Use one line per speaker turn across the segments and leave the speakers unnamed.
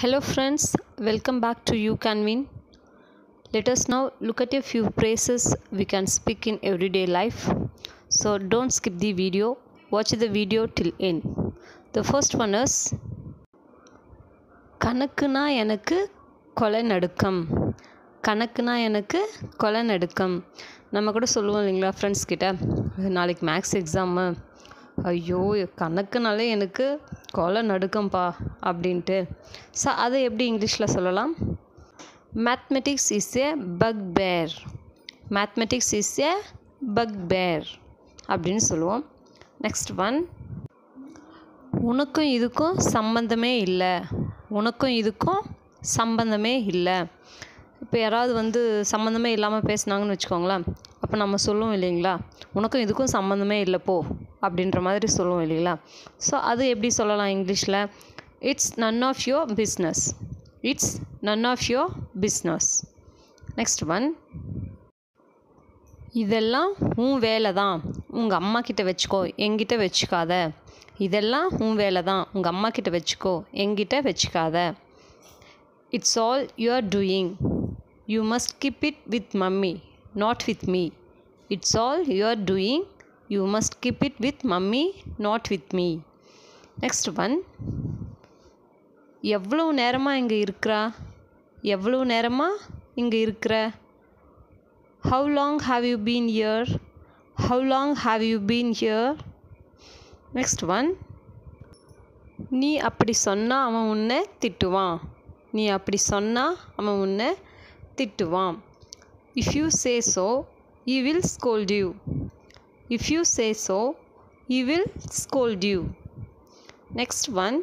Hello friends, welcome back to You Can Win. Let us now look at a few phrases we can speak in everyday life. So don't skip the video, watch the video till end. The first one is கணக்குனா எனக்கு கொலை நடுக்கம் கணக்குனா எனக்கு கொலை நடுக்கம் நம்ம கூட சொல்லுவோம் இல்லைங்களா ஃப்ரெண்ட்ஸ் கிட்ட நாளைக்கு மேக்ஸ் எக்ஸாமு ஐயோ கணக்குனாலே எனக்கு கொலை நடுக்கம்பா அப்படின்ட்டு ஸோ அதை எப்படி இங்கிலீஷில் சொல்லலாம் mathematics is a bugbear mathematics is a bugbear அப்படின்னு சொல்லுவோம் நெக்ஸ்ட் ஒன் உனக்கும் இதுக்கும் சம்பந்தமே இல்லை உனக்கும் இதுக்கும் சம்பந்தமே இல்லை இப்போ யாராவது வந்து சம்மந்தமே இல்லாமல் பேசுனாங்கன்னு வச்சுக்கோங்களேன் அப்போ நம்ம சொல்லுவோம் இல்லைங்களா உனக்கும் இதுக்கும் சம்மந்தமே இல்லை போ அப்படின்ற மாதிரி சொல்லுவோம் இல்லைங்களா ஸோ அது எப்படி சொல்லலாம் இங்கிலீஷில் it's none of your business it's none of your business next one இதெல்லாம் உன் வேலை தான் உங்கள் அம்மா கிட்ட வச்சுக்கோ என்கிட்ட வச்சுக்காத இதெல்லாம் உன் வேலை தான் உங்கள் அம்மா கிட்ட வச்சுக்கோ என்கிட்ட வச்சுக்காத it's all you are doing you must keep it with mummy not with me it's all you are doing you must keep it with mummy not with me next one எவ்வளோ நேரமாக இங்கே இருக்கிறா எவ்வளோ நேரமாக இங்கே இருக்கிற how long have you been here how long have you been here next one நீ அப்படி சொன்னால் அவன் உன்னை திட்டுவான் நீ அப்படி சொன்னால் அவன் உன்னை திட்டுவான் if you say so he will scold you if you say so he will scold you next one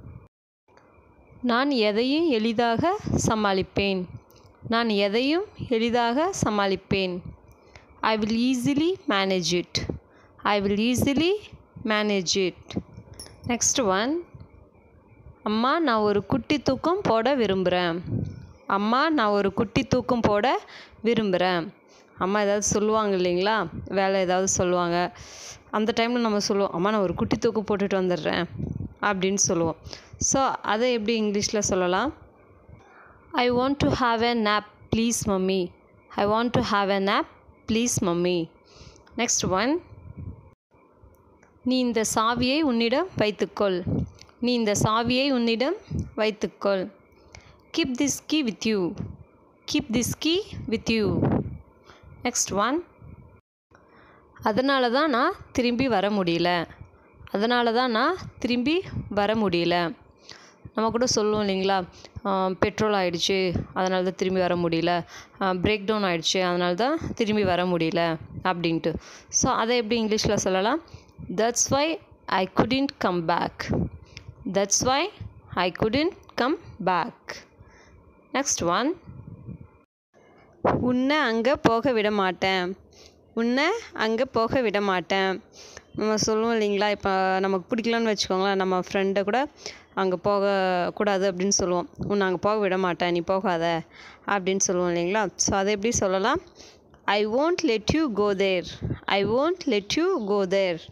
நான் எதையும் எளிதாக சமாளிப்பேன் நான் எதையும் எளிதாக சமாளிப்பேன் I will easily manage it I will easily manage it next one அம்மா நான் ஒரு குட்டி தூக்கம் போட விரும்புகிறேன் அம்மா நான் ஒரு குட்டி தூக்கம் போட விரும்புகிறேன் அம்மா ஏதாவது சொல்லுவாங்க இல்லைங்களா வேலை ஏதாவது சொல்லுவாங்க அந்த டைமில் நம்ம சொல்லுவோம் அம்மா நான் ஒரு குட்டி தூக்கம் போட்டுட்டு வந்துடுறேன் அப்படின்னு சொல்லுவோம் ஸோ அதை எப்படி இங்கிலீஷில் சொல்லலாம் I want to have a nap please mummy I want to have a nap please mummy next one நீ இந்த சாவியை உன்னிடம் வைத்துக்கொள் நீ இந்த சாவியை உன்னிடம் வைத்துக்கொள் keep this key with you keep this key with you next one அதனால தான் நான் திரும்பி வர முடியல அதனால தான் நான் திரும்பி வர முடியல நம்ம கூட சொல்லுவோம் இல்லைங்களா பெட்ரோல் ஆகிடுச்சு அதனால தான் திரும்பி வர முடியல பிரேக் டவுன் ஆகிடுச்சு அதனால தான் திரும்பி வர முடியல அப்படின்ட்டு ஸோ அதை எப்படி இங்கிலீஷில் சொல்லலாம் that's why I couldn't come back that's why I couldn't come back next one உன்னை அங்கே போக விட மாட்டேன் உன்னை அங்கே போக விட மாட்டேன் நம்ம சொல்லுவோம் இல்லைங்களா இப்போ நமக்கு பிடிக்கலன்னு வச்சுக்கோங்களேன் நம்ம ஃப்ரெண்டை கூட அங்கே போகக்கூடாது அப்படின்னு சொல்லுவோம் உன்னை அங்கே போக விட மாட்டேன் நீ போகாத அப்படின்னு சொல்லுவோம் இல்லைங்களா ஸோ அதை எப்படி சொல்லலாம் I won't let you go there I won't let you go there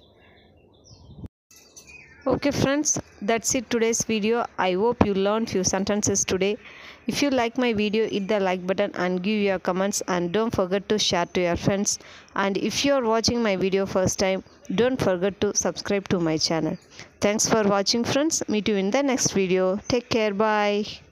okay friends that's it today's video i hope you learned few sentences today if you like my video hit the like button and give your comments and don't forget to share to your friends and if you are watching my video first time don't forget to subscribe to my channel thanks for watching friends meet you in the next video take care bye